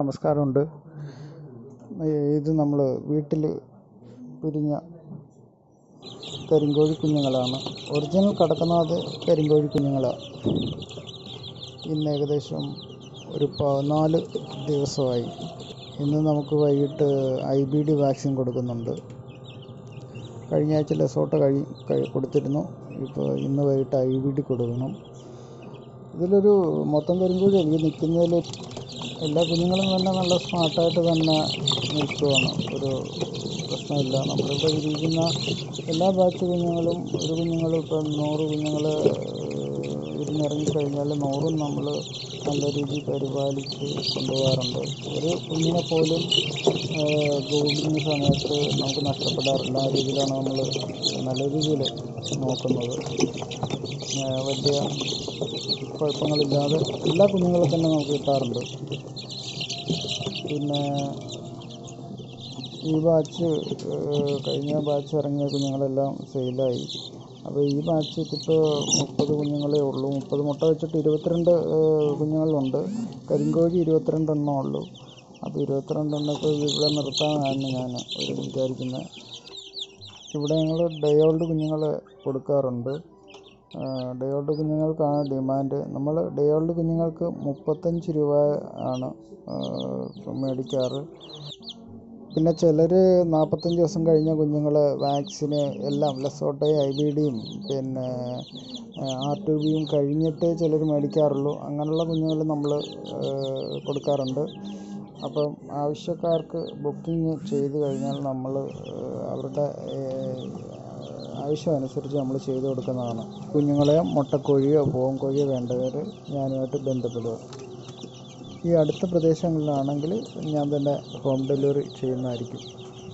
നമസ്കാരമുണ്ട് ഇത് നമ്മൾ വീട്ടിൽ പിരിഞ്ഞ കരിങ്കോഴി കുഞ്ഞുങ്ങളാണ് ഒറിജിനൽ കടക്കനാഥ് കരിങ്കോഴി കുഞ്ഞുങ്ങളാണ് ഇന്ന് ഏകദേശം ഒരു പതിനാല് ദിവസമായി ഇന്ന് നമുക്ക് വൈകിട്ട് ഐ ബി ഡി വാക്സിൻ കൊടുക്കുന്നുണ്ട് കഴിഞ്ഞ ആഴ്ച ലെസോട്ട കഴി കഴി- കൊടുത്തിരുന്നു ഇപ്പോൾ ഇന്ന് വൈകിട്ട് ഐ ബി ഡി കൊടുക്കണം ഇതിലൊരു മൊത്തം കരിങ്കോഴി എനിക്ക് നിൽക്കുന്നതിൽ എല്ലാ കുഞ്ഞുങ്ങളും തന്നെ നല്ല സ്മാർട്ടായിട്ട് തന്നെ നിൽക്കുകയാണ് ഒരു പ്രശ്നമില്ല നമ്മളിവിടെ ഇരിക്കുന്ന എല്ലാ ബാച്ച് കുഞ്ഞുങ്ങളും ഒരു കുഞ്ഞുങ്ങൾ ഇപ്പം നൂറ് കുഞ്ഞുങ്ങൾ ഇരുന്നിറങ്ങിക്കഴിഞ്ഞാൽ നൂറും നമ്മൾ നല്ല രീതിയിൽ പരിപാലിച്ച് കൊണ്ടുപോകാറുണ്ട് ഒരു കുഞ്ഞിനെ പോലും ഗ്രൂമിങ് സമയത്ത് നമുക്ക് നഷ്ടപ്പെടാറില്ല ആ രീതിയിലാണ് നമ്മൾ നല്ല രീതിയിൽ നോക്കുന്നത് ഏഹ് വലിയ കുഴപ്പങ്ങളില്ലാതെ എല്ലാ കുഞ്ഞുങ്ങളെ തന്നെ നമുക്ക് കിട്ടാറുണ്ട് പിന്നെ ഈ ബാച്ച് ഏഹ് കഴിഞ്ഞ ബാച്ച് ഇറങ്ങിയ കുഞ്ഞുങ്ങളെല്ലാം സെയിലായി അപ്പോൾ ഈ ബാച്ച് ഇപ്പോൾ മുപ്പത് കുഞ്ഞുങ്ങളേ ഉള്ളൂ മുപ്പത് മുട്ട വെച്ചിട്ട് ഇരുപത്തിരണ്ട് ഏഹ് കുഞ്ഞുങ്ങളുണ്ട് കരിങ്കോഴി ഇരുപത്തിരണ്ട് എണ്ണേ ഉള്ളൂ അപ്പോൾ ഇരുപത്തിരണ്ട് എണ്ണത്തിൽ ഇവിടെ നിർത്താനാണ് ഞാൻ ഒരു വിചാരിക്കുന്നത് ഇവിടെ ഞങ്ങൾ ഡയോൾഡ് കുഞ്ഞുങ്ങളെ കൊടുക്കാറുണ്ട് ഡയോൾഡ് കുഞ്ഞുങ്ങൾക്കാണ് ഡിമാൻഡ് നമ്മൾ ഡയോൾഡ് കുഞ്ഞുങ്ങൾക്ക് മുപ്പത്തഞ്ച് രൂപ ആണ് ആ, മേടിക്കാറ് പിന്നെ ചിലർ നാൽപ്പത്തഞ്ച് ദിവസം കഴിഞ്ഞ കുഞ്ഞുങ്ങൾ വാക്സിന് എല്ലാം ലെസോട്ടയും ഐ ബി ഡിയും പിന്നെ ആർ ടു ബിയും കഴിഞ്ഞിട്ടേ ചിലർ മേടിക്കാറുള്ളൂ അങ്ങനെയുള്ള കുഞ്ഞുങ്ങൾ നമ്മൾ കൊടുക്കാറുണ്ട് അപ്പം ആവശ്യക്കാർക്ക് ബുക്കിംഗ് ചെയ്ത് കഴിഞ്ഞാൽ നമ്മൾ അവരുടെ ഏഹ്, ആവശ്യമനുസരിച്ച് നമ്മൾ ചെയ്തു കൊടുക്കുന്നതാണ് കുഞ്ഞുങ്ങളെയോ മുട്ടക്കോഴിയോ പൂവൻകോഴിയോ വേണ്ടവർ ഞാനുമായിട്ട് ബന്ധപ്പെടുക ഈ അടുത്ത പ്രദേശങ്ങളിലാണെങ്കിൽ ഞാൻ തന്നെ ഹോം ഡെലിവറി ചെയ്യുന്നതായിരിക്കും